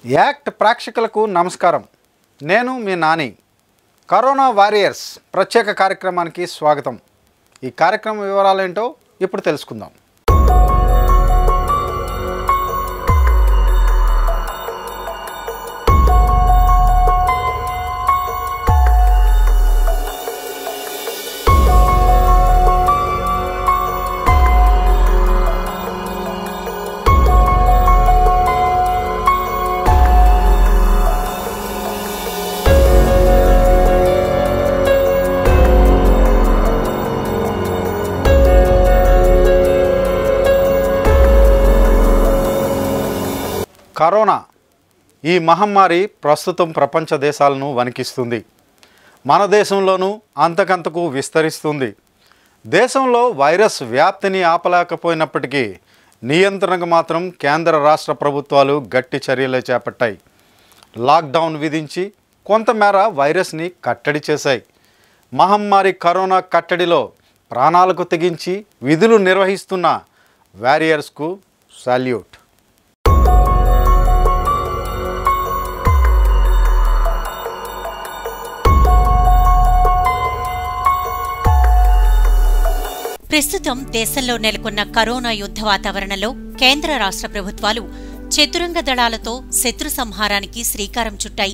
act ప్రేక్షకులకు నమస్కారం నేను మీ నాని కరోనా వారియర్స్ ప్రత్యేక కార్యక్రమానికి స్వాగతం ఈ కార్యక్రమం వివరాలేంటో ఇప్పుడు తెలుసుకుందాం కరోనా ఈ మహమ్మారి ప్రస్తుతం ప్రపంచ దేశాలను వణికిస్తుంది మన దేశంలోనూ అంతకంతకు విస్తరిస్తుంది దేశంలో వైరస్ వ్యాప్తిని ఆపలేకపోయినప్పటికీ నియంత్రణకు మాత్రం కేంద్ర రాష్ట్ర ప్రభుత్వాలు గట్టి చర్యలు చేపట్టాయి లాక్డౌన్ విధించి కొంతమేర వైరస్ని కట్టడి చేశాయి మహమ్మారి కరోనా కట్టడిలో ప్రాణాలకు తెగించి విధులు నిర్వహిస్తున్న వారియర్స్కు సాల్యూట్ ప్రస్తుతం దేశంలో నెలకొన్న కరోనా యుద్ధ వాతావరణంలో కేంద్ర రాష్ట్ర ప్రభుత్వాలు చతురంగ దళాలతో శత్రు సంహారానికి శ్రీకారం చుట్టాయి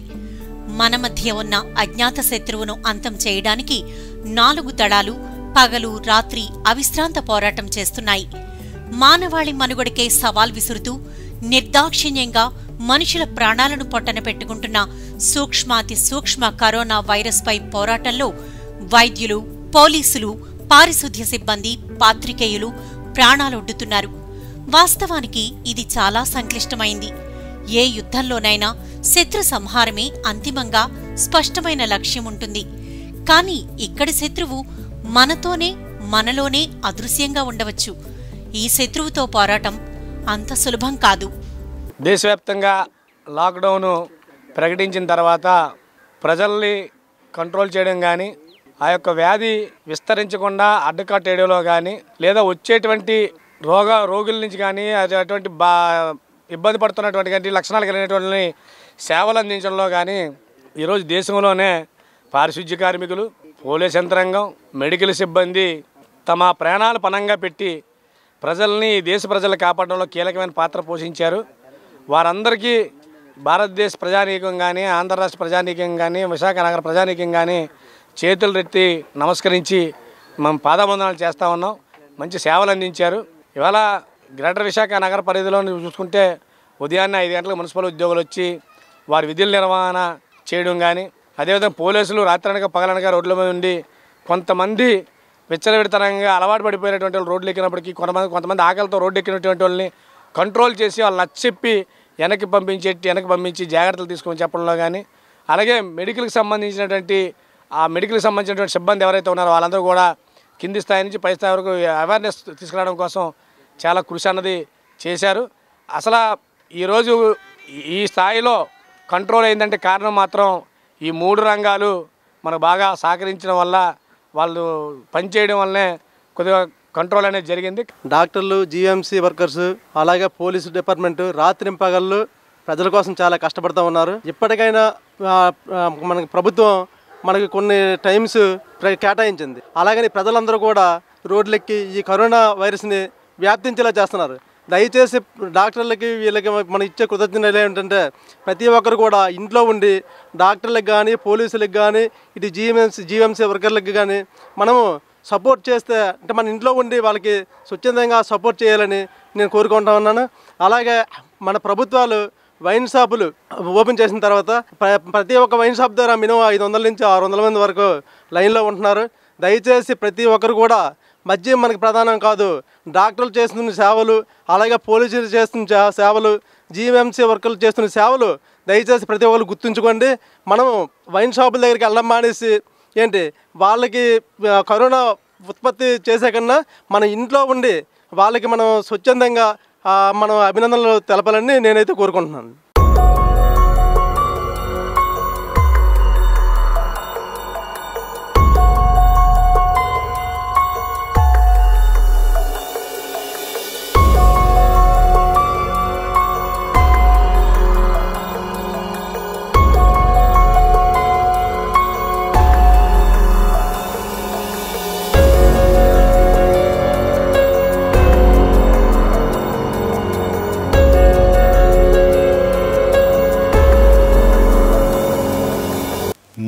మన మధ్య ఉన్న అజ్ఞాత శత్రువును అంతం చేయడానికి నాలుగు దళాలు పగలు రాత్రి అవిశ్రాంత పోరాటం చేస్తున్నాయి మానవాళి మనుగడకే సవాల్ విసురుతూ నిర్దాక్షిణ్యంగా మనుషుల ప్రాణాలను పొట్టన పెట్టుకుంటున్న సూక్ష్మాతి సూక్ష్మ కరోనా వైరస్పై పోరాటంలో వైద్యులు పోలీసులు పారిశుద్ధ్య సిబ్బంది పాత్రికేయులు ప్రాణాలొడ్డుతున్నారు వాస్తవానికి ఇది చాలా సంక్లిష్టమైంది ఏ యుద్ధంలోనైనా శత్రు సంహారమే అంతిమంగా స్పష్టమైన లక్ష్యం ఉంటుంది కాని ఇక్కడి శత్రువు మనతోనే మనలోనే అదృశ్యంగా ఉండవచ్చు ఈ శత్రువుతో పోరాటం అంత సులభం కాదు దేశవ్యాప్తంగా లాక్డౌన్ ప్రకటించిన తర్వాత ప్రజల్ని కంట్రోల్ చేయడం కానీ ఆ యొక్క వ్యాధి విస్తరించకుండా అడ్డుకట్టేయడంలో కానీ లేదా వచ్చేటువంటి రోగ రోగుల నుంచి కానీ అది అటువంటి బా ఇబ్బంది పడుతున్నటువంటి కానీ లక్షణాలు కలిగినటువంటి సేవలు అందించడంలో కానీ ఈరోజు దేశంలోనే పారిశుద్ధ్య కార్మికులు పోలీస్ యంత్రాంగం మెడికల్ సిబ్బంది తమ ప్రాణాలు పణంగా పెట్టి ప్రజల్ని దేశ ప్రజలు కాపాడడంలో కీలకమైన పాత్ర పోషించారు వారందరికీ భారతదేశ ప్రజానీకం కానీ ఆంధ్ర రాష్ట్ర ప్రజానీకం కానీ విశాఖ నగర ప్రజానీకం కానీ చేతులు రెత్తి నమస్కరించి మనం పాదబంధనాలు చేస్తూ ఉన్నాం మంచి సేవలు అందించారు ఇవాళ గ్రేటర్ విశాఖ నగర పరిధిలో చూసుకుంటే ఉదయాన్నే ఐదు గంటలకు మున్సిపల్ ఉద్యోగులు వచ్చి వారి విధుల నిర్వహణ చేయడం కానీ అదేవిధంగా పోలీసులు రాత్రనక పగలనక రోడ్ల మీద ఉండి కొంతమంది విచ్చలవిడతనంగా అలవాటు పడిపోయినటువంటి వాళ్ళు రోడ్లు ఎక్కినప్పటికీ కొంతమంది కొంతమంది ఆకలితో రోడ్డు ఎక్కినటువంటి వాళ్ళని కంట్రోల్ చేసి వాళ్ళు నచ్చెప్పి వెనక్కి పంపించి వెనక్కి పంపించి జాగ్రత్తలు తీసుకొని చెప్పడంలో కానీ అలాగే మెడికల్కి సంబంధించినటువంటి ఆ మెడికల్కి సంబంధించినటువంటి సిబ్బంది ఎవరైతే ఉన్నారో వాళ్ళందరూ కూడా కింది స్థాయి నుంచి పై స్థాయి వరకు అవేర్నెస్ తీసుకురావడం కోసం చాలా కృషి అన్నది చేశారు అసలు ఈరోజు ఈ స్థాయిలో కంట్రోల్ అయిందంటే కారణం మాత్రం ఈ మూడు రంగాలు మనకు బాగా సహకరించడం వల్ల వాళ్ళు పనిచేయడం వల్లనే కొద్దిగా కంట్రోల్ అనేది జరిగింది డాక్టర్లు జీఎంసీ వర్కర్స్ అలాగే పోలీసు డిపార్ట్మెంట్ రాత్రింపగళ్ళు ప్రజల కోసం చాలా కష్టపడుతూ ఉన్నారు ఇప్పటికైనా ఆ, ఆ, మనకి ప్రభుత్వం మనకి కొన్ని టైమ్స్ ప్ర- కేటాయించింది అలాగని ప్రజలందరూ కూడా రోడ్లెక్కి ఈ కరోనా వైరస్ని వ్యాప్తించేలా చేస్తున్నారు దయచేసి డాక్టర్లకి వీళ్ళకి మనం ఇచ్చే కృతజ్ఞతలు ఏంటంటే ప్రతి ఒక్కరు కూడా ఇంట్లో ఉండి డాక్టర్లకు కానీ పోలీసులకు కానీ ఇటు జీఎంసీ జీఎంసీ వర్కర్లకు కానీ మనము సపోర్ట్ చేస్తే అంటే మన ఇంట్లో ఉండి వాళ్ళకి స్వచ్ఛందంగా సపోర్ట్ చేయాలని నేను కోరుకుంటా ఉన్నాను అలాగే మన ప్రభుత్వాలు వైన్ షాపులు ఓపెన్ చేసిన తర్వాత ప్ర- ప్రతి ఒక్క వైన్ షాప్ దగ్గర మినిమం ఐదు వందల నుంచి ఆరు వందల మంది వరకు లైన్లో ఉంటున్నారు దయచేసి ప్రతి ఒక్కరు కూడా మద్యం మనకి ప్రధానం కాదు డాక్టర్లు చేస్తున్న సేవలు అలాగే పోలీసులు చేస్తున్న చే- సేవలు జీఎంసీ వర్కర్లు చేస్తున్న సేవలు దయచేసి ప్రతి ఒక్కరు గుర్తుంచుకోండి మనం వైన్ షాపుల దగ్గరికి వెళ్ళడం మానేసి ఏంటి వాళ్ళకి ఆ, కరోనా ఉత్పత్తి చేసే కన్నా మన ఇంట్లో ఉండి వాళ్ళకి మనం స్వచ్ఛందంగా ఆ, మనం అభినందనలు తెలపాలని నేనైతే కోరుకుంటున్నాను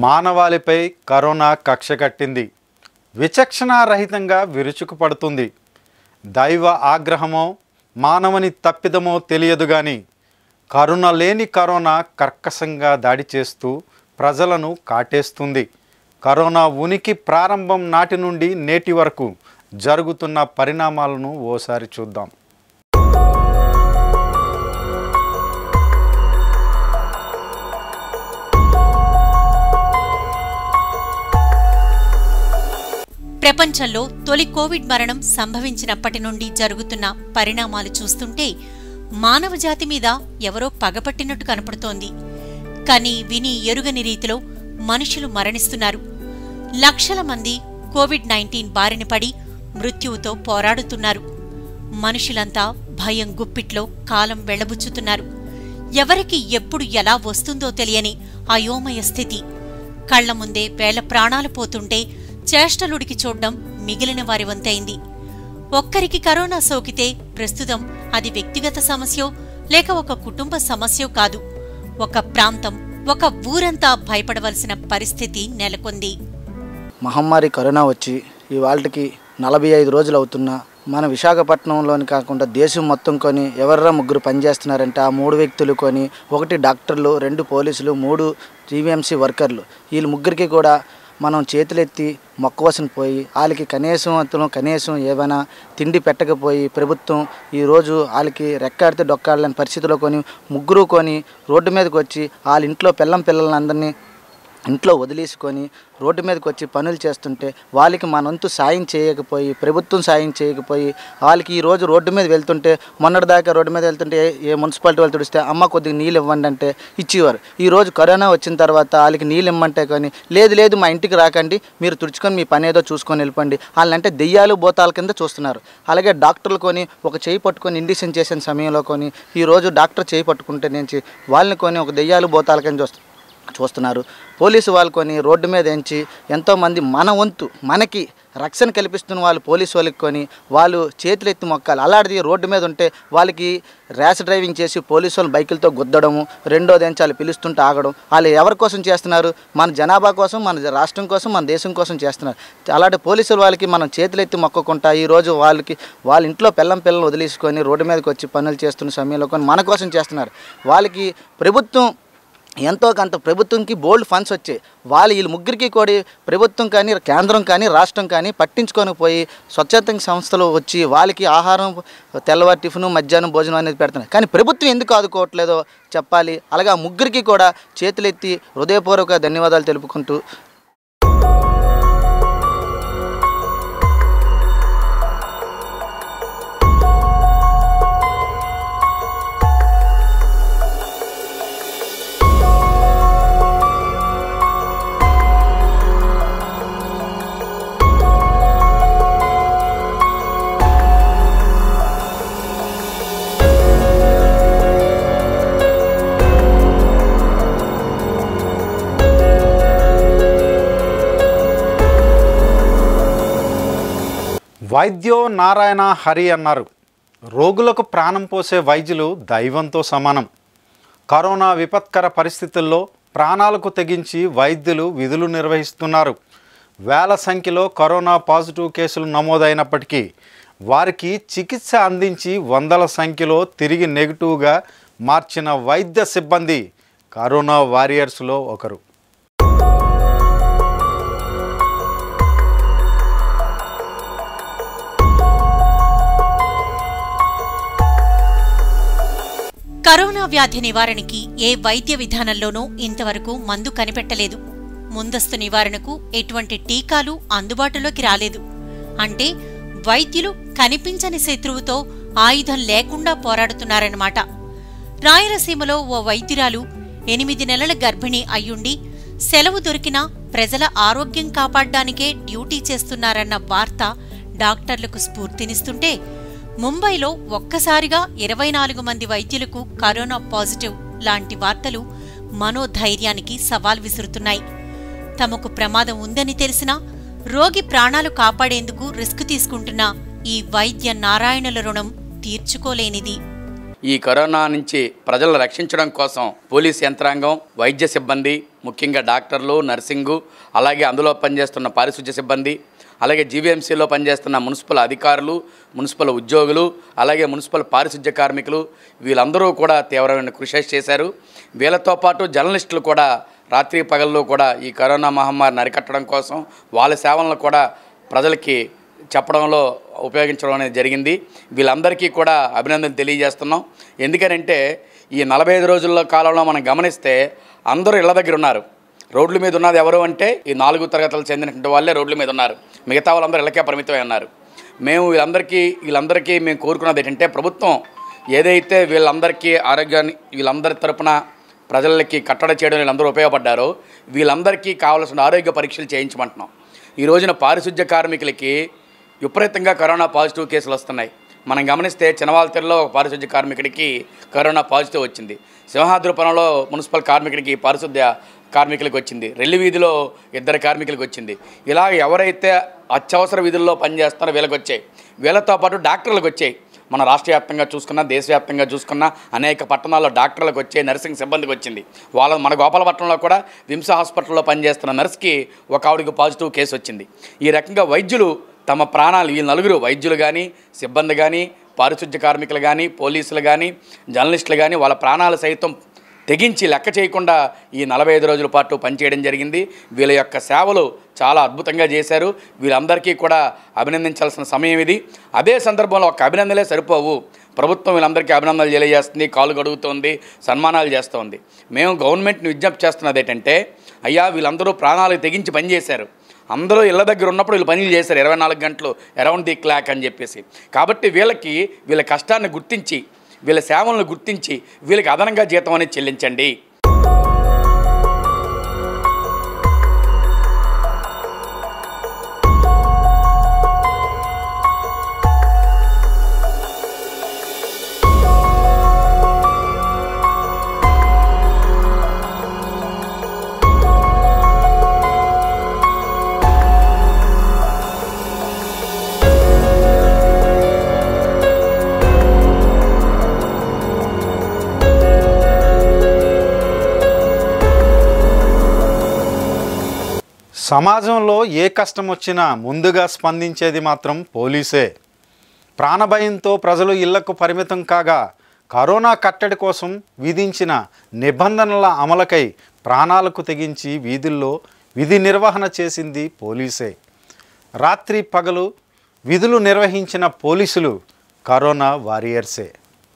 మానవాళిపై కరోనా కక్ష కట్టింది విచక్షణారహితంగా విరుచుకుపడుతుంది దైవ ఆగ్రహమో మానవుని తప్పిదమో తెలియదు కానీ కరుణ లేని కరోనా కర్కశంగా దాడి చేస్తూ ప్రజలను కాటేస్తుంది కరోనా ఉనికి ప్రారంభం నాటి నుండి నేటి వరకు జరుగుతున్న పరిణామాలను ఓసారి చూద్దాం ప్రపంచంలో తొలి కోవిడ్ మరణం సంభవించినప్పటి నుండి జరుగుతున్న పరిణామాలు చూస్తుంటే మానవజాతి మీద ఎవరో పగపట్టినట్టు కనపడుతోంది కని విని ఎరుగని రీతిలో మనుషులు మరణిస్తున్నారు లక్షల మంది కోవిడ్ నైన్టీన్ బారిన పడి మృత్యువుతో పోరాడుతున్నారు మనుషులంతా భయం గుప్పిట్లో కాలం వెళ్లబుచ్చుతున్నారు ఎవరికి ఎప్పుడు ఎలా వస్తుందో తెలియని అయోమయ స్థితి కళ్ల ముందే వేల ప్రాణాలు పోతుంటే చేష్టలుడికి చూడ్డం మిగిలిన వారి వంతైంది ఒక్కరికి కరోనా సోకితే ప్రస్తుతం అది వ్యక్తిగత సమస్యో లేక ఒక కుటుంబ సమస్యో కాదు ఒక ప్రాంతం ఒక ఊరంతా భయపడవలసిన పరిస్థితి నెలకొంది మహమ్మారి కరోనా వచ్చి ఇవాళకి నలభై ఐదు రోజులు అవుతున్నా మన విశాఖపట్నంలోని కాకుండా దేశం మొత్తం కొని ఎవర్రా ముగ్గురు పనిచేస్తున్నారంటే ఆ మూడు వ్యక్తులు కొని ఒకటి డాక్టర్లు రెండు పోలీసులు మూడు టీవీఎంసీ వర్కర్లు వీళ్ళు ముగ్గురికి కూడా మనం చేతులెత్తి మొక్కవలసిన పోయి వాళ్ళకి కనీసం అతను కనీసం ఏమైనా తిండి పెట్టకపోయి ప్రభుత్వం ఈరోజు వాళ్ళకి రెక్కాడితే డొక్కాడలేని పరిస్థితిలో కొని ముగ్గురు కొని రోడ్డు మీదకి వచ్చి వాళ్ళ ఇంట్లో పిల్లం పిల్లలందరినీ ఇంట్లో వదిలేసుకొని రోడ్డు మీదకి వచ్చి పనులు చేస్తుంటే వాళ్ళకి మనవంతు సాయం చేయకపోయి ప్రభుత్వం సాయం చేయకపోయి వాళ్ళకి ఈ రోజు రోడ్డు మీద వెళ్తుంటే మొన్నటిదాకా రోడ్డు మీద వెళ్తుంటే ఏ- ఏ మున్సిపాలిటీ వాళ్ళు తుడిస్తే అమ్మ కొద్దిగా నీళ్ళు ఇవ్వండి అంటే ఇచ్చేవారు ఈ రోజు కరోనా వచ్చిన తర్వాత వాళ్ళకి నీళ్ళు ఇమ్మంటే కానీ లేదు లేదు మా ఇంటికి రాకండి మీరు తుడుచుకొని మీ పని ఏదో చూసుకొని వెళ్ళిపోండి వాళ్ళంటే దెయ్యాలు భూతాల కింద చూస్తున్నారు అలాగే డాక్టర్లు కొని ఒక చేయి పట్టుకొని ఇండిషన్ చేసిన సమయంలో కొని ఈ రోజు డాక్టర్ చేయి పట్టుకుంటే నుంచి వాళ్ళని కొని ఒక దెయ్యాలు భూతాల కింద చూస్తారు చూస్తున్నారు పోలీసు వాళ్ళు కొని రోడ్డు మీద ఎంచి ఎంతోమంది మన వంతు మనకి రక్షణ కల్పిస్తున్న వాళ్ళు పోలీసు వాళ్ళకి కొని వాళ్ళు చేతులు ఎత్తి మొక్కాలి అలాంటిది రోడ్డు మీద ఉంటే వాళ్ళకి ర్యాష్ డ్రైవింగ్ చేసి పోలీసు వాళ్ళు బైకులతో గుద్దడము రెండోది ఏంచి వాళ్ళు పిలుస్తుంటే ఆగడం వాళ్ళు ఎవరి కోసం చేస్తున్నారు మన జనాభా కోసం మన రాష్ట్రం కోసం మన దేశం కోసం చేస్తున్నారు అలాంటి పోలీసులు వాళ్ళకి మనం చేతులు ఎత్తి మొక్కకుండా ఈ రోజు వాళ్ళకి వాళ్ళ ఇంట్లో పిల్లం పిల్లలు వదిలేసుకొని రోడ్డు మీదకి వచ్చి పనులు చేస్తున్న సమయంలో కొన్ని మన కోసం చేస్తున్నారు వాళ్ళకి ప్రభుత్వం ఎంతో కొంత ప్రభుత్వంకి బోల్డ్ ఫండ్స్ వచ్చాయి వాళ్ళు వీళ్ళు ముగ్గురికి కూడా ప్రభుత్వం కానీ కేంద్రం కానీ రాష్ట్రం కానీ పట్టించుకొని పోయి స్వచ్ఛత సంస్థలు వచ్చి వాళ్ళకి ఆహారం తెల్లవారు టిఫిన్ మధ్యాహ్నం భోజనం అనేది పెడుతున్నాయి కానీ ప్రభుత్వం ఎందుకు ఆదుకోవట్లేదో చెప్పాలి అలాగే ఆ ముగ్గురికి కూడా చేతులెత్తి హృదయపూర్వక ధన్యవాదాలు తెలుపుకుంటూ వైద్యో నారాయణ హరి అన్నారు రోగులకు ప్రాణం పోసే వైద్యులు దైవంతో సమానం కరోనా విపత్కర పరిస్థితుల్లో ప్రాణాలకు తెగించి వైద్యులు విధులు నిర్వహిస్తున్నారు వేల సంఖ్యలో కరోనా పాజిటివ్ కేసులు నమోదైనప్పటికీ వారికి చికిత్స అందించి వందల సంఖ్యలో తిరిగి నెగిటివ్గా మార్చిన వైద్య సిబ్బంది కరోనా వారియర్స్లో ఒకరు కరోనా వ్యాధి నివారణకి ఏ వైద్య విధానంలోనూ ఇంతవరకు మందు కనిపెట్టలేదు ముందస్తు నివారణకు ఎటువంటి టీకాలు అందుబాటులోకి రాలేదు అంటే వైద్యులు కనిపించని శత్రువుతో ఆయుధం లేకుండా పోరాడుతున్నారన్నమాట రాయలసీమలో ఓ వైద్యురాలు ఎనిమిది నెలల గర్భిణి అయ్యుండి సెలవు దొరికినా ప్రజల ఆరోగ్యం కాపాడ్డానికే డ్యూటీ చేస్తున్నారన్న వార్త డాక్టర్లకు స్ఫూర్తినిస్తుంటే ముంబైలో ఒక్కసారిగా ఇరవై నాలుగు మంది వైద్యులకు కరోనా పాజిటివ్ లాంటి వార్తలు మనోధైర్యానికి సవాల్ విసురుతున్నాయి తమకు ప్రమాదం ఉందని తెలిసినా రోగి ప్రాణాలు కాపాడేందుకు రిస్క్ తీసుకుంటున్న ఈ వైద్య నారాయణుల రుణం తీర్చుకోలేనిది ఈ కరోనా నుంచి ప్రజలను రక్షించడం కోసం పోలీస్ యంత్రాంగం వైద్య సిబ్బంది ముఖ్యంగా డాక్టర్లు నర్సింగు అలాగే అందులో పనిచేస్తున్న పారిశుధ్య సిబ్బంది అలాగే జీవీఎంసీలో పనిచేస్తున్న మున్సిపల్ అధికారులు మున్సిపల్ ఉద్యోగులు అలాగే మున్సిపల్ పారిశుధ్య కార్మికులు వీళ్ళందరూ కూడా తీవ్రమైన కృషి చేశారు వీళ్ళతో పాటు జర్నలిస్టులు కూడా రాత్రి పగల్లో కూడా ఈ కరోనా మహమ్మారిని అరికట్టడం కోసం వాళ్ళ సేవలను కూడా ప్రజలకి చెప్పడంలో ఉపయోగించడం అనేది జరిగింది వీళ్ళందరికీ కూడా అభినందన తెలియజేస్తున్నాం ఎందుకనంటే ఈ నలభై ఐదు రోజుల కాలంలో మనం గమనిస్తే అందరూ ఇళ్ళ దగ్గర ఉన్నారు రోడ్ల మీద ఉన్నది ఎవరు అంటే ఈ నాలుగు తరగతులకు చెందినటువంటి వాళ్ళే రోడ్ల మీద ఉన్నారు మిగతా వాళ్ళందరూ ఇళ్ళకే పరిమితమై ఉన్నారు మేము వీళ్ళందరికీ వీళ్ళందరికీ మేము కోరుకున్నది ఏంటంటే ప్రభుత్వం ఏదైతే వీళ్ళందరికీ ఆరోగ్యాన్ని వీళ్ళందరి తరపున ప్రజలకి కట్టడి చేయడం వీళ్ళందరూ ఉపయోగపడ్డారో వీళ్ళందరికీ కావాల్సిన ఆరోగ్య పరీక్షలు చేయించమంటున్నాం ఈ రోజున పారిశుధ్య కార్మికులకి విపరీతంగా కరోనా పాజిటివ్ కేసులు వస్తున్నాయి మనం గమనిస్తే చినవాల్తెరలో ఒక పారిశుధ్య కార్మికుడికి కరోనా పాజిటివ్ వచ్చింది సింహాద్రిపురంలో మున్సిపల్ కార్మికుడికి పారిశుధ్య కార్మికులకు వచ్చింది రెల్లి వీధిలో ఇద్దరు కార్మికులకు వచ్చింది ఇలా ఎవరైతే అత్యవసర విధుల్లో పనిచేస్తారో వీళ్ళకి వచ్చాయి వీళ్ళతో పాటు డాక్టర్లకు వచ్చాయి మన రాష్ట్ర వ్యాప్తంగా చూసుకున్నా దేశవ్యాప్తంగా చూసుకున్నా అనేక పట్టణాల్లో డాక్టర్లకు వచ్చే నర్సింగ్ సిబ్బందికి వచ్చింది వాళ్ళ మన గోపాలపట్నంలో కూడా వింస హాస్పిటల్లో పనిచేస్తున్న నర్స్కి ఒక ఆవిడకి పాజిటివ్ కేసు వచ్చింది ఈ రకంగా వైద్యులు తమ ప్రాణాలు ఈ నలుగురు వైద్యులు కానీ సిబ్బంది కానీ పారిశుధ్య కార్మికులు కానీ పోలీసులు కానీ జర్నలిస్టులు కానీ వాళ్ళ ప్రాణాలు సైతం తెగించి లెక్క చేయకుండా ఈ నలభై ఐదు రోజుల పాటు పనిచేయడం జరిగింది వీళ్ళ యొక్క సేవలు చాలా అద్భుతంగా చేశారు వీళ్ళందరికీ కూడా అభినందించాల్సిన సమయం ఇది అదే సందర్భంలో ఒక అభినందనలే సరిపోవు ప్రభుత్వం వీళ్ళందరికీ అభినందనలు తెలియజేస్తుంది కాలు గడుగుతోంది సన్మానాలు చేస్తోంది మేము గవర్నమెంట్ని విజ్ఞప్తి చేస్తున్నది ఏంటంటే అయ్యా వీళ్ళందరూ ప్రాణాలకు తెగించి పనిచేశారు అందరూ ఇళ్ళ దగ్గర ఉన్నప్పుడు వీళ్ళు పనులు చేశారు ఇరవై నాలుగు గంటలు అరౌండ్ ది క్లాక్ అని చెప్పేసి కాబట్టి వీళ్ళకి వీళ్ళ కష్టాన్ని గుర్తించి వీళ్ళ సేవలను గుర్తించి వీళ్ళకి అదనంగా జీతం అనేది చెల్లించండి సమాజంలో ఏ కష్టం వచ్చినా ముందుగా స్పందించేది మాత్రం పోలీసే ప్రాణభయంతో ప్రజలు ఇళ్లకు పరిమితం కాగా కరోనా కట్టడి కోసం విధించిన నిబంధనల అమలకై ప్రాణాలకు తెగించి వీధుల్లో విధి నిర్వహణ చేసింది పోలీసే రాత్రి పగలు విధులు నిర్వహించిన పోలీసులు కరోనా వారియర్సే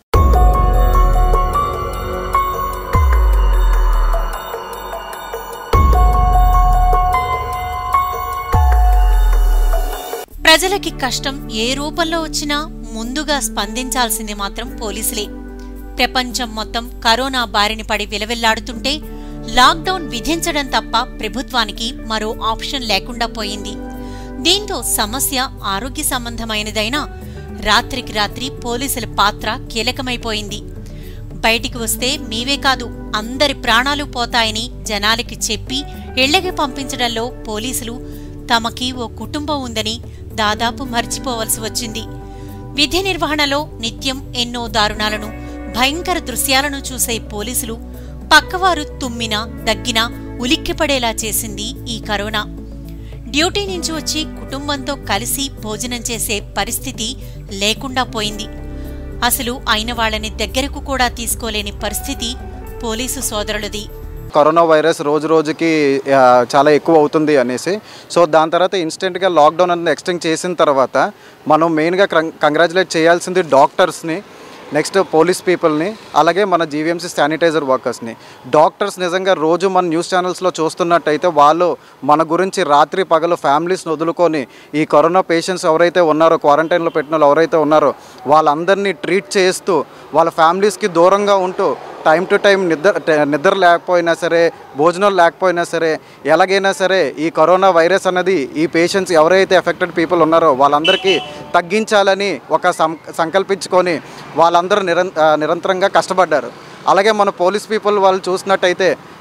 ప్రజలకి కష్టం ఏ రూపంలో వచ్చినా ముందుగా స్పందించాల్సింది మాత్రం పోలీసులే ప్రపంచం మొత్తం కరోనా బారిన పడి విలవిల్లాడుతుంటే లాక్డౌన్ విధించడం తప్ప ప్రభుత్వానికి మరో ఆప్షన్ లేకుండా పోయింది దీంతో సమస్య ఆరోగ్య సంబంధమైనదైనా రాత్రికి రాత్రి పోలీసుల పాత్ర కీలకమైపోయింది బయటికి వస్తే మీవే కాదు అందరి ప్రాణాలు పోతాయని జనాలకి చెప్పి ఇళ్లకి పంపించడంలో పోలీసులు తమకి ఓ కుటుంబం ఉందని దాదాపు మర్చిపోవలసి వచ్చింది విధి నిర్వహణలో నిత్యం ఎన్నో దారుణాలను భయంకర దృశ్యాలను చూసే పోలీసులు పక్కవారు తుమ్మినా దగ్గినా ఉలిక్కిపడేలా చేసింది ఈ కరోనా డ్యూటీ నుంచి వచ్చి కుటుంబంతో కలిసి భోజనం చేసే పరిస్థితి లేకుండా పోయింది అసలు అయిన వాళ్ళని దగ్గరకు కూడా తీసుకోలేని పరిస్థితి పోలీసు సోదరులది కరోనా వైరస్ రోజు రోజుకి ఆ, చాలా ఎక్కువ అవుతుంది అనేసి సో దాని తర్వాత ఇన్స్టెంట్గా లాక్డౌన్ అనేది ఎక్స్టెండ్ చేసిన తర్వాత మనం మెయిన్గా కంగ్రాచులేట్ చేయాల్సింది డాక్టర్స్ని నెక్స్ట్ పోలీస్ పీపుల్ని అలాగే మన జీవీఎంసీ శానిటైజర్ వర్కర్స్ని డాక్టర్స్ నిజంగా రోజు మన న్యూస్ ఛానల్స్లో చూస్తున్నట్టయితే వాళ్ళు మన గురించి రాత్రి పగలు ఫ్యామిలీస్ని వదులుకొని ఈ కరోనా పేషెంట్స్ ఎవరైతే ఉన్నారో క్వారంటైన్లో పెట్టిన వాళ్ళు ఎవరైతే ఉన్నారో వాళ్ళందరినీ ట్రీట్ చేస్తూ వాళ్ళ ఫ్యామిలీస్కి దూరంగా ఉంటూ టైం టు టైం నిద్ర ట- నిద్ర లేకపోయినా సరే భోజనం లేకపోయినా సరే ఎలాగైనా సరే ఈ కరోనా వైరస్ అన్నది ఈ పేషెంట్స్ ఎవరైతే ఎఫెక్టెడ్ పీపుల్ ఉన్నారో వాళ్ళందరికీ తగ్గించాలని ఒక సం సంకల్పించుకొని వాళ్ళందరూ నిరం ఆ, నిరంతరంగా కష్టపడ్డారు అలాగే మన పోలీస్ పీపుల్ వాళ్ళు చూసినట్టయితే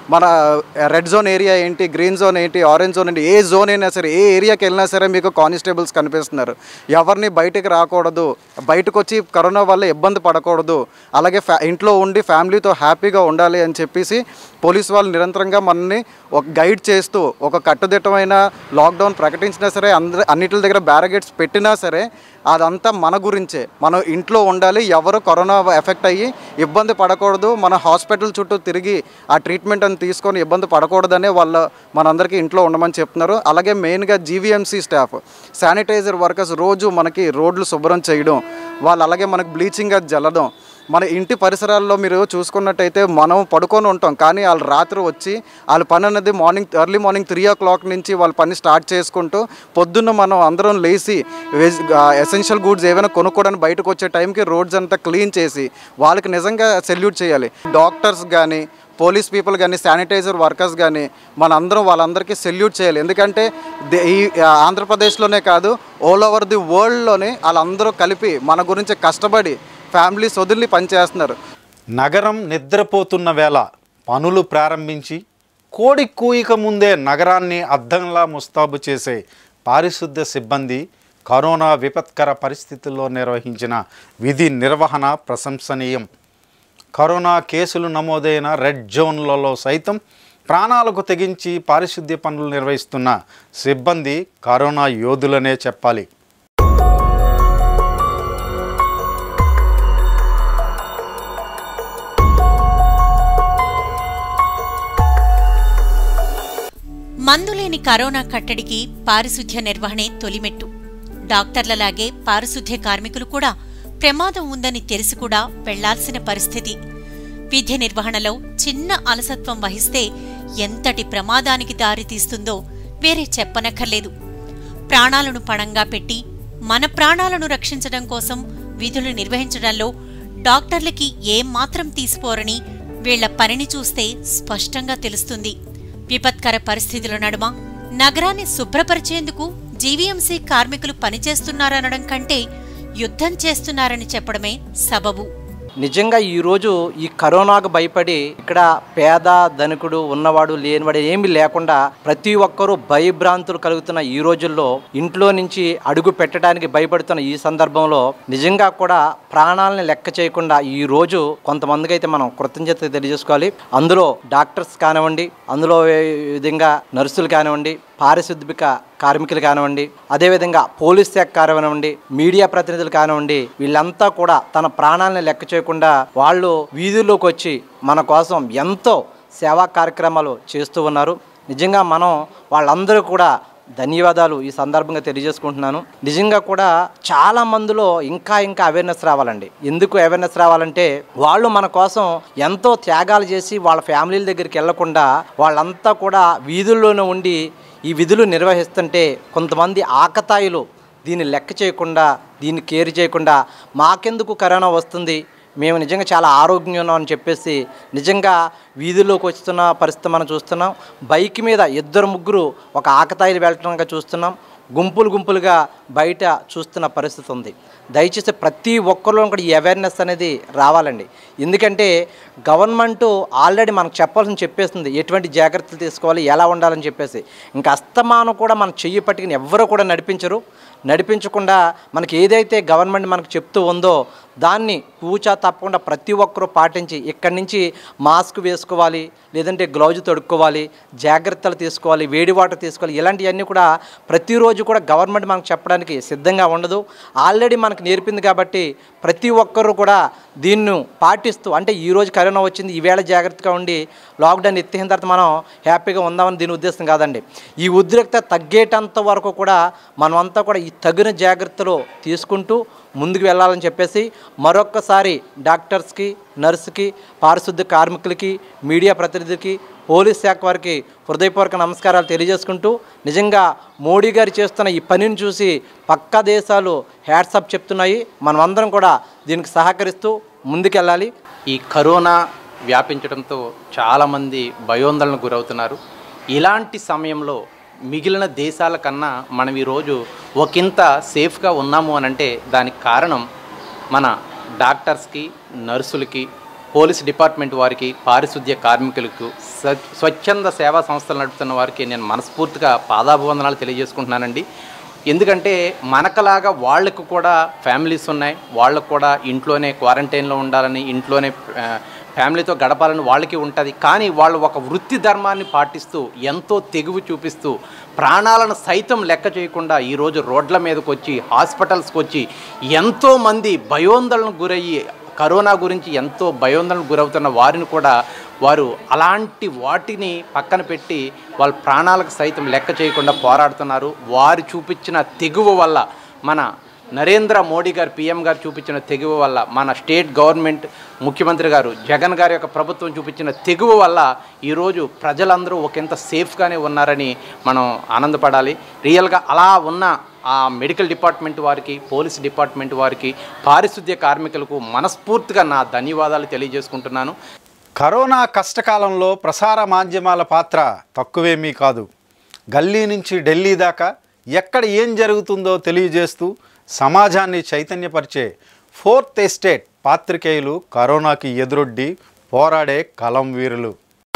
మన రెడ్ జోన్ ఏరియా ఏంటి గ్రీన్ జోన్ ఏంటి ఆరెంజ్ జోన్ ఏంటి ఏ జోన్ అయినా సరే ఏ ఏరియాకి వెళ్ళినా సరే మీకు కానిస్టేబుల్స్ కనిపిస్తున్నారు ఎవరిని బయటకు రాకూడదు బయటకు వచ్చి కరోనా వల్ల ఇబ్బంది పడకూడదు అలాగే ఫ్యా ఇంట్లో ఉండి ఫ్యామిలీతో హ్యాపీగా ఉండాలి అని చెప్పేసి పోలీస్ వాళ్ళు నిరంతరంగా మనల్ని ఒక గైడ్ చేస్తూ ఒక కట్టుదిట్టమైన లాక్డౌన్ ప్రకటించినా సరే అందరి అన్నిటి దగ్గర బ్యారగేట్స్ పెట్టినా సరే అదంతా మన గురించే మనం ఇంట్లో ఉండాలి ఎవరు కరోనా ఎఫెక్ట్ అయ్యి ఇబ్బంది పడకూడదు మన హాస్పిటల్ చుట్టూ తిరిగి ఆ ట్రీట్మెంట్ అని తీసుకొని ఇబ్బంది పడకూడదనే వాళ్ళ మనందరికీ ఇంట్లో ఉండమని చెప్తున్నారు అలాగే మెయిన్గా జీవీఎంసీ స్టాఫ్ శానిటైజర్ వర్కర్స్ రోజు మనకి రోడ్లు శుభ్రం చేయడం వాళ్ళు అలాగే మనకి బ్లీచింగ్ అది జల్లడం మన ఇంటి పరిసరాల్లో మీరు చూసుకున్నట్టయితే మనం పడుకొని ఉంటాం కానీ వాళ్ళు రాత్రి వచ్చి వాళ్ళ పని అనేది morning early morning three o'clock నుంచి వాళ్ళ పని స్టార్ట్ చేసుకుంటూ పొద్దున్న మనం అందరం లేచి వెజ్ ఎసెన్షియల్ గూడ్స్ ఏమైనా కొనుక్కోవడానికి బయటకు వచ్చే టైంకి రోడ్స్ అంతా క్లీన్ చేసి వాళ్ళకి నిజంగా సెల్యూట్ చేయాలి డాక్టర్స్ కానీ పోలీస్ పీపుల్ కానీ శానిటైజర్ వర్కర్స్ కానీ మనందరం వాళ్ళందరికీ సెల్యూట్ చేయాలి ఎందుకంటే దే- ఈ ఆంధ్రప్రదేశ్లోనే కాదు ఆల్ ఓవర్ ది వరల్డ్లోనే వాళ్ళందరూ కలిపి మన గురించి కష్టపడి ఫ్యామిలీస్ వదిలి పనిచేస్తున్నారు నగరం నిద్రపోతున్న వేళ పనులు ప్రారంభించి కోడి కూయిక ముందే నగరాన్ని అద్దంలా ముస్తాబు చేసే పారిశుద్ధ్య సిబ్బంది కరోనా విపత్కర పరిస్థితుల్లో నిర్వహించిన విధి నిర్వహణ ప్రశంసనీయం కరోనా కేసులు నమోదైన రెడ్ జోన్లలో సైతం ప్రాణాలకు తెగించి పారిశుద్ధ్య పనులు నిర్వహిస్తున్న సిబ్బంది కరోనా యోధులనే చెప్పాలి మందులేని కరోనా కట్టడికి పారిశుధ్య నిర్వహణే తొలిమెట్టు డాక్టర్లలాగే పారిశుధ్య కార్మికులు కూడా ప్రమాదం ఉందని తెలిసి కూడా వెళ్లాల్సిన పరిస్థితి విధి నిర్వహణలో చిన్న అలసత్వం వహిస్తే ఎంతటి ప్రమాదానికి దారితీస్తుందో వేరే చెప్పనక్కర్లేదు ప్రాణాలను పణంగా పెట్టి మన ప్రాణాలను రక్షించడం కోసం విధులు నిర్వహించడంలో డాక్టర్లకి ఏం మాత్రం తీసిపోరని వీళ్ల పనిని చూస్తే స్పష్టంగా తెలుస్తుంది విపత్కర పరిస్థితుల నడుమ నగరాన్ని శుభ్రపరిచేందుకు జీవీఎంసీ కార్మికులు పనిచేస్తున్నారనడం కంటే యుద్ధం చేస్తున్నారని చెప్పడమే సబబు నిజంగా ఈరోజు ఈ కరోనాకు భయపడి ఇక్కడ పేద ధనికుడు ఉన్నవాడు లేనివాడు ఏమీ లేకుండా ప్రతి ఒక్కరూ భయభ్రాంతులు కలుగుతున్న ఈ రోజుల్లో ఇంట్లో నుంచి అడుగు పెట్టడానికి భయపడుతున్న ఈ సందర్భంలో నిజంగా కూడా ప్రాణాలని లెక్క చేయకుండా ఈ రోజు కొంతమందికి అయితే మనం కృతజ్ఞత తెలియజేసుకోవాలి అందులో డాక్టర్స్ కానివ్వండి అందులో ఏ విధంగా నర్సులు కానివ్వండి పారిశుద్ధ్యక కార్మికులు కానివ్వండి అదేవిధంగా పోలీస్ శాఖ కానివ్వండి మీడియా ప్రతినిధులు కానివ్వండి వీళ్ళంతా కూడా తన ప్రాణాలను లెక్క చేయకుండా వాళ్ళు వీధుల్లోకి వచ్చి మన కోసం ఎంతో సేవా కార్యక్రమాలు చేస్తూ ఉన్నారు నిజంగా మనం వాళ్ళందరూ కూడా ధన్యవాదాలు ఈ సందర్భంగా తెలియజేసుకుంటున్నాను నిజంగా కూడా చాలా మందిలో ఇంకా ఇంకా అవేర్నెస్ రావాలండి ఎందుకు అవేర్నెస్ రావాలంటే వాళ్ళు మన కోసం ఎంతో త్యాగాలు చేసి వాళ్ళ ఫ్యామిలీల దగ్గరికి వెళ్లకుండా వాళ్ళంతా కూడా వీధుల్లోనే ఉండి ఈ విధులు నిర్వహిస్తుంటే కొంతమంది ఆకతాయిలు దీన్ని లెక్క చేయకుండా దీన్ని కేర్ చేయకుండా మాకెందుకు కరోనా వస్తుంది మేము నిజంగా చాలా ఆరోగ్యంగా ఉన్నాం అని చెప్పేసి నిజంగా వీధుల్లోకి వస్తున్న పరిస్థితి మనం చూస్తున్నాం బైక్ మీద ఇద్దరు ముగ్గురు ఒక ఆకతాయిలు వెళ్ళటంగా చూస్తున్నాం గుంపులు గుంపులుగా బయట చూస్తున్న పరిస్థితి ఉంది దయచేసి ప్రతి ఒక్కరిలో కూడా ఈ అవేర్నెస్ అనేది రావాలండి ఎందుకంటే గవర్నమెంట్ ఆల్రెడీ మనకు చెప్పాల్సింది చెప్పేస్తుంది ఎటువంటి జాగ్రత్తలు తీసుకోవాలి ఎలా ఉండాలని చెప్పేసి ఇంకా అస్తమానం కూడా మన చెయ్యి పట్టుకుని ఎవ్వరూ కూడా నడిపించరు నడిపించకుండా మనకి ఏదైతే గవర్నమెంట్ మనకు చెప్తూ ఉందో దాన్ని పూచా తప్పకుండా ప్రతి ఒక్కరూ పాటించి ఇక్కడి నుంచి మాస్క్ వేసుకోవాలి లేదంటే గ్లౌజ్ తొడుక్కోవాలి జాగ్రత్తలు తీసుకోవాలి వేడి వాటర్ తీసుకోవాలి ఇలాంటివన్నీ కూడా ప్రతిరోజు కూడా గవర్నమెంట్ మనకు చెప్పడానికి సిద్ధంగా ఉండదు ఆల్రెడీ మనకు నేర్పింది కాబట్టి ప్రతి ఒక్కరూ కూడా దీన్ని పాటిస్తూ అంటే ఈ రోజు కరోనా వచ్చింది ఈవేళ జాగ్రత్తగా ఉండి లాక్డౌన్ ఎత్తిన తర్వాత మనం హ్యాపీగా ఉందామని దీని ఉద్దేశం కాదండి ఈ ఉద్రిక్త తగ్గేటంత వరకు కూడా మనమంతా కూడా ఈ తగిన జాగ్రత్తలు తీసుకుంటూ ముందుకు వెళ్ళాలని చెప్పేసి మరొక్కసారి డాక్టర్స్కి నర్సుకి పారిశుద్ధ కార్మికులకి మీడియా ప్రతినిధికి పోలీస్ శాఖ వారికి హృదయపూర్వక నమస్కారాలు తెలియజేసుకుంటూ నిజంగా మోడీ గారు చేస్తున్న ఈ పనిని చూసి పక్క దేశాలు హ్యాట్సప్ చెప్తున్నాయి మనమందరం కూడా దీనికి సహకరిస్తూ ముందుకెళ్ళాలి ఈ కరోనా వ్యాపించడంతో చాలామంది భయోందోళనకు గురవుతున్నారు ఇలాంటి సమయంలో మిగిలిన దేశాల కన్నా మనం ఈరోజు ఒకంత సేఫ్గా ఉన్నాము అని అంటే దానికి కారణం మన డాక్టర్స్కి నర్సులకి పోలీస్ డిపార్ట్మెంట్ వారికి పారిశుద్ధ్య కార్మికులకు స్వ- స్వచ్ఛంద సేవా సంస్థలు నడుపుతున్న వారికి నేను మనస్ఫూర్తిగా పాదాభివందనాలు తెలియజేసుకుంటున్నానండి ఎందుకంటే మనకలాగా వాళ్ళకు కూడా ఫ్యామిలీస్ ఉన్నాయి వాళ్ళకు కూడా ఇంట్లోనే క్వారంటైన్లో ఉండాలని ఇంట్లోనే ఆ, ఫ్యామిలీతో గడపాలని వాళ్ళకి ఉంటుంది కానీ వాళ్ళు ఒక వృత్తి ధర్మాన్ని పాటిస్తూ ఎంతో తెగువ చూపిస్తూ ప్రాణాలను సైతం లెక్క చేయకుండా ఈరోజు రోడ్ల మీదకి వచ్చి హాస్పిటల్స్కి వచ్చి ఎంతోమంది భయోందోళనకు గురయ్యి కరోనా గురించి ఎంతో భయోందోళనకు గురవుతున్న వారిని కూడా వారు అలాంటి వాటిని పక్కన పెట్టి వాళ్ళ ప్రాణాలకు సైతం లెక్క చేయకుండా పోరాడుతున్నారు వారు చూపించిన తెగువ వల్ల మన నరేంద్ర మోడీ గారు పీఎం గారు చూపించిన తెగువ వల్ల మన స్టేట్ గవర్నమెంట్ ముఖ్యమంత్రి గారు జగన్ గారి యొక్క ప్రభుత్వం చూపించిన తెగువ వల్ల ఈరోజు ప్రజలందరూ ఒకంత సేఫ్గానే ఉన్నారని మనం ఆనందపడాలి రియల్గా అలా ఉన్న ఆ మెడికల్ డిపార్ట్మెంట్ వారికి పోలీస్ డిపార్ట్మెంట్ వారికి పారిశుద్ధ్య కార్మికులకు మనస్ఫూర్తిగా నా ధన్యవాదాలు తెలియజేసుకుంటున్నాను కరోనా కష్టకాలంలో ప్రసార మాధ్యమాల పాత్ర తక్కువేమీ కాదు గల్లీ నుంచి ఢిల్లీ దాకా ఎక్కడ ఏం జరుగుతుందో తెలియజేస్తూ సమాజాన్ని చైతన్యపరిచే ఫోర్త్ ఎస్టేట్ పాత్రికేయులు కరోనాకి ఎదురొడ్డి పోరాడే కలం వీరులు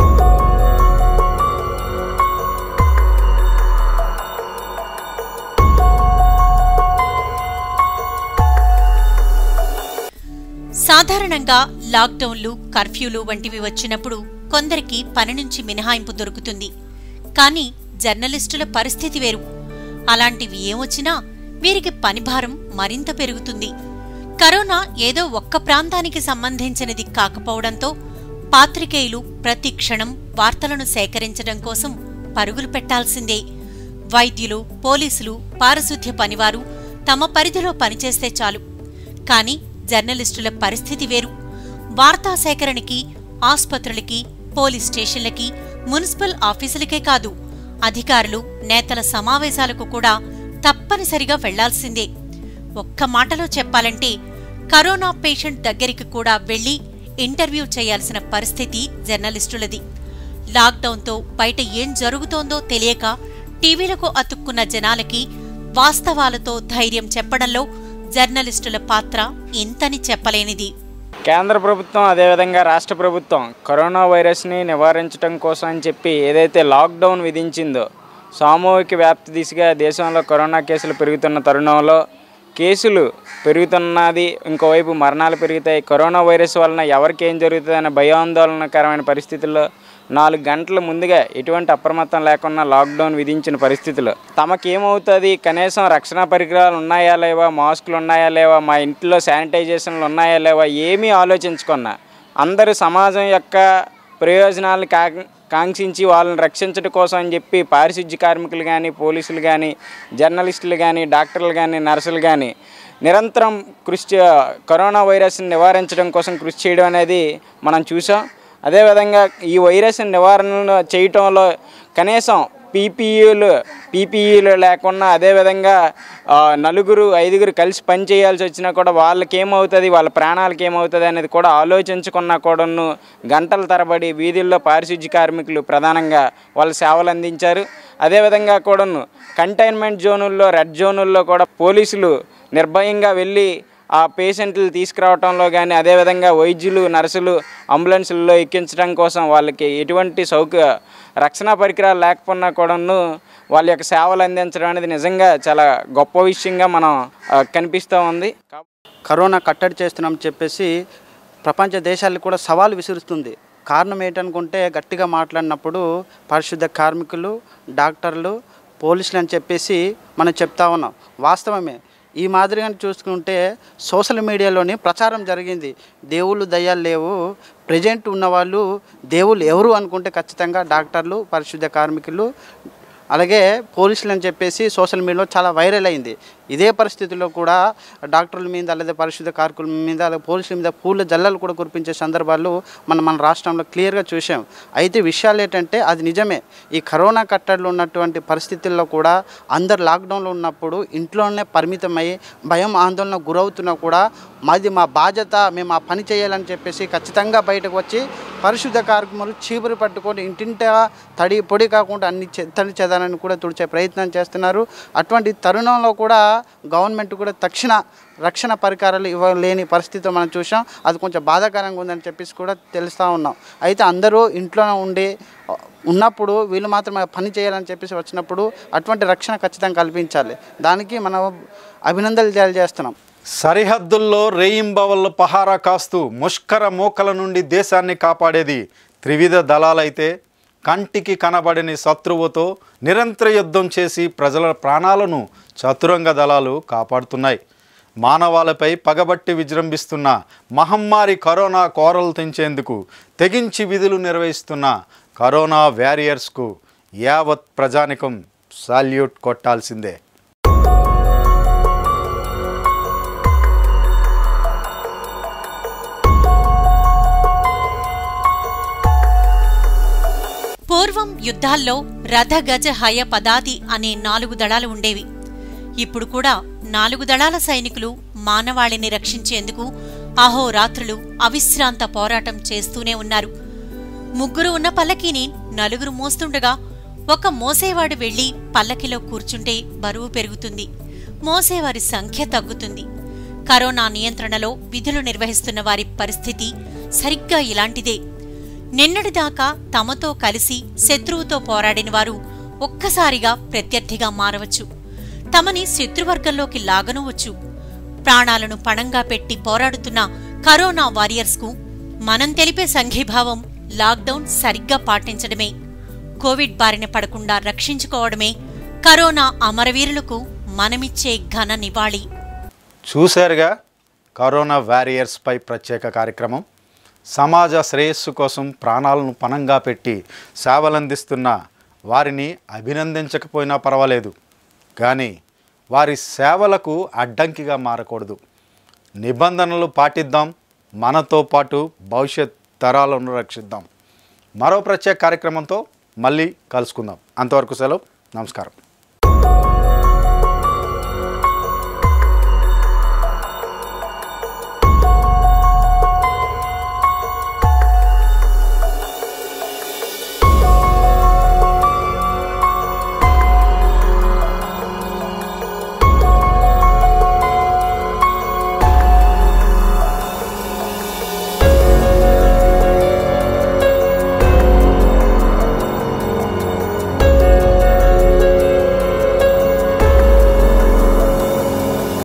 సాధారణంగా లాక్డౌన్లు కర్ఫ్యూలు వంటివి వచ్చినప్పుడు కొందరికి పని నుంచి మినహాయింపు దొరుకుతుంది కానీ జర్నలిస్టుల పరిస్థితి వేరు అలాంటివి ఏమొచ్చినా వీరికి పనిభారం మరింత పెరుగుతుంది కరోనా ఏదో ఒక్క ప్రాంతానికి సంబంధించినది కాకపోవడంతో పాత్రికేయులు ప్రతి క్షణం వార్తలను సేకరించడం కోసం పరుగులు పెట్టాల్సిందే వైద్యులు పోలీసులు పారిశుద్ధ్య పనివారు తమ పరిధిలో పనిచేస్తే చాలు కానీ జర్నలిస్టుల పరిస్థితి వేరు వార్తా సేకరణకి ఆస్పత్రులకి పోలీస్ స్టేషన్లకి మున్సిపల్ ఆఫీసులకే కాదు అధికారులు నేతల సమావేశాలకు కూడా తప్పనిసరిగా వెళ్లాల్సిందే ఒక్క మాటలో చెప్పాలంటే కరోనా పేషెంట్ దగ్గరికి కూడా వెళ్లి ఇంటర్వ్యూ చేయాల్సిన పరిస్థితి జర్నలిస్టులది లాక్డౌన్తో బయట ఏం జరుగుతోందో తెలియక టీవీలకు అతుక్కున్న జనాలకి వాస్తవాలతో ధైర్యం చెప్పడంలో జర్నలిస్టుల పాత్ర ఇంతని చెప్పలేనిది కేంద్ర ప్రభుత్వం అదేవిధంగా రాష్ట్ర ప్రభుత్వం కరోనా వైరస్ని నివారించడం కోసం అని చెప్పి ఏదైతే లాక్డౌన్ విధించిందో సామూహిక వ్యాప్తి దిశగా దేశంలో కరోనా కేసులు పెరుగుతున్న తరుణంలో కేసులు పెరుగుతున్నది ఇంకోవైపు మరణాలు పెరుగుతాయి కరోనా వైరస్ వలన ఎవరికి ఏం జరుగుతుందనే భయాందోళనకరమైన పరిస్థితుల్లో నాలుగు గంటల ముందుగా ఎటువంటి అప్రమత్తం లేకుండా లాక్డౌన్ విధించిన పరిస్థితుల్లో తమకేమవుతుంది కనీసం రక్షణ పరికరాలు ఉన్నాయా లేవా మాస్కులు ఉన్నాయా లేవా మా ఇంట్లో శానిటైజేషన్లు ఉన్నాయా లేవా ఏమీ ఆలోచించుకున్నా అందరూ సమాజం యొక్క ప్రయోజనాలను కా కాంక్షించి వాళ్ళని రక్షించడం కోసం అని చెప్పి పారిశుద్ధ్య కార్మికులు కానీ పోలీసులు కానీ జర్నలిస్టులు కానీ డాక్టర్లు కానీ నర్సులు కానీ నిరంతరం కృషి చే- కరోనా వైరస్ని నివారించడం కోసం కృషి చేయడం అనేది మనం చూసాం అదేవిధంగా ఈ వైరస్ నివారణ చేయటంలో కనీసం పీపీఈలు పీపీఈలు లేకుండా అదేవిధంగా ఆ, నలుగురు ఐదుగురు కలిసి పని చేయాల్సి వచ్చినా కూడా వాళ్ళకి ఏమవుతుంది వాళ్ళ ప్రాణాలకి ఏమవుతుంది అనేది కూడా ఆలోచించుకున్నా కూడాను గంటల తరబడి వీధుల్లో పారిశుద్ధ్య కార్మికులు ప్రధానంగా వాళ్ళ సేవలు అందించారు అదేవిధంగా కూడాను కంటైన్మెంట్ జోనుల్లో రెడ్ జోనుల్లో కూడా పోలీసులు నిర్భయంగా వెళ్ళి ఆ పేషెంట్లు తీసుకురావడంలో కానీ అదేవిధంగా వైద్యులు నర్సులు అంబులెన్సుల్లో ఎక్కించడం కోసం వాళ్ళకి ఎటువంటి సౌక రక్షణ పరికరాలు లేకపోయినా కూడాను వాళ్ళ యొక్క సేవలు అందించడం అనేది నిజంగా చాలా గొప్ప విషయంగా మనం ఆ, కనిపిస్తూ ఉంది కరోనా కట్టడి చేస్తున్నాం చెప్పేసి ప్రపంచ దేశాలకు కూడా సవాలు విసురుస్తుంది కారణం ఏంటనుకుంటే గట్టిగా మాట్లాడినప్పుడు పరిశుద్ధ కార్మికులు డాక్టర్లు పోలీసులు అని చెప్పేసి మనం చెప్తా ఉన్నాం వాస్తవమే ఈ మాదిరిగా చూసుకుంటే సోషల్ మీడియాలోని ప్రచారం జరిగింది దేవుళ్ళు దయ్యాలు లేవు ప్రజెంట్ ఉన్నవాళ్ళు దేవుళ్ళు ఎవరు అనుకుంటే ఖచ్చితంగా డాక్టర్లు పరిశుద్ధ కార్మికులు అలాగే పోలీసులు అని చెప్పేసి సోషల్ మీడియాలో చాలా వైరల్ అయింది ఇదే పరిస్థితిలో కూడా డాక్టర్ల మీద అలాగే పరిశుద్ధ కార్మికుల మీద అలాగే పోలీసుల మీద పూల జల్లలు కూడా కురిపించే సందర్భాలు మనం మన రాష్ట్రంలో క్లియర్గా చూసాం అయితే విషయాలు ఏంటంటే అది నిజమే ఈ కరోనా కట్టడిలో ఉన్నటువంటి పరిస్థితుల్లో కూడా అందరు లాక్డౌన్లో ఉన్నప్పుడు ఇంట్లోనే పరిమితమై భయం ఆందోళన గురవుతున్నా కూడా మాది మా బాధ్యత మేము ఆ పని చేయాలని చెప్పేసి ఖచ్చితంగా బయటకు వచ్చి పరిశుద్ధ కార్యక్రమాలు చీపురు పట్టుకొని ఇంటింట తడి పొడి కాకుండా అన్ని చెత్తని చెదాలని కూడా తుడిచే ప్రయత్నం చేస్తున్నారు అటువంటి తరుణంలో కూడా గవర్నమెంట్ కూడా తక్షణ రక్షణ పరికరాలు ఇవ్వలేని పరిస్థితి మనం చూసాం అది కొంచెం బాధాకరంగా ఉందని చెప్పేసి కూడా తెలుస్తూ ఉన్నాం అయితే అందరూ ఇంట్లోనే ఉండి ఉన్నప్పుడు వీళ్ళు మాత్రమే పని చేయాలని చెప్పేసి వచ్చినప్పుడు అటువంటి రక్షణ ఖచ్చితంగా కల్పించాలి దానికి మనం అభినందనలు తెలియజేస్తున్నాం సరిహద్దుల్లో రేయింబవళ్ళు పహారా కాస్తూ ముష్కర మోకల నుండి దేశాన్ని కాపాడేది త్రివిధ దళాలైతే కంటికి కనబడని శత్రువుతో నిరంతర యుద్ధం చేసి ప్రజల ప్రాణాలను చతురంగ దళాలు కాపాడుతున్నాయి మానవాళిపై పగబట్టి విజృంభిస్తున్న మహమ్మారి కరోనా కోరలు తెంచేందుకు తెగించి విధులు నిర్వహిస్తున్న కరోనా వ్యారియర్స్కు యావత్ ప్రజానికం సాల్యూట్ కొట్టాల్సిందే పూర్వం యుద్ధాల్లో రథ గజ హయ పదాతి అనే నాలుగు దళాలు ఉండేవి ఇప్పుడు కూడా నాలుగు దళాల సైనికులు మానవాళిని రక్షించేందుకు అహోరాత్రులు అవిశ్రాంత పోరాటం చేస్తూనే ఉన్నారు ముగ్గురు ఉన్న పల్లకీని నలుగురు మోస్తుండగా ఒక మోసేవాడు వెళ్లి పల్లకిలో కూర్చుంటే బరువు పెరుగుతుంది మోసేవారి సంఖ్య తగ్గుతుంది కరోనా నియంత్రణలో విధులు నిర్వహిస్తున్న వారి పరిస్థితి సరిగ్గా ఇలాంటిదే నిన్నటిదాకా తమతో కలిసి శత్రువుతో పోరాడిన వారు ఒక్కసారిగా ప్రత్యర్థిగా మారవచ్చు తమని శత్రువర్గంలోకి లాగనవచ్చు ప్రాణాలను పణంగా పెట్టి పోరాడుతున్న కరోనా వారియర్స్కు మనం తెలిపే సంఘీభావం లాక్డౌన్ సరిగ్గా పాటించడమే కోవిడ్ బారిన పడకుండా రక్షించుకోవడమే కరోనా అమరవీరులకు మనమిచ్చే ఘన నివాళి చూశారుగా కరోనా వారియర్స్పై ప్రత్యేక కార్యక్రమం సమాజ శ్రేయస్సు కోసం ప్రాణాలను పణంగా పెట్టి సేవలందిస్తున్న వారిని అభినందించకపోయినా పర్వాలేదు కానీ వారి సేవలకు అడ్డంకిగా మారకూడదు నిబంధనలు పాటిద్దాం మనతో పాటు భవిష్యత్ తరాలను రక్షిద్దాం మరో ప్రత్యేక కార్యక్రమంతో మళ్ళీ కలుసుకుందాం అంతవరకు సెలవు నమస్కారం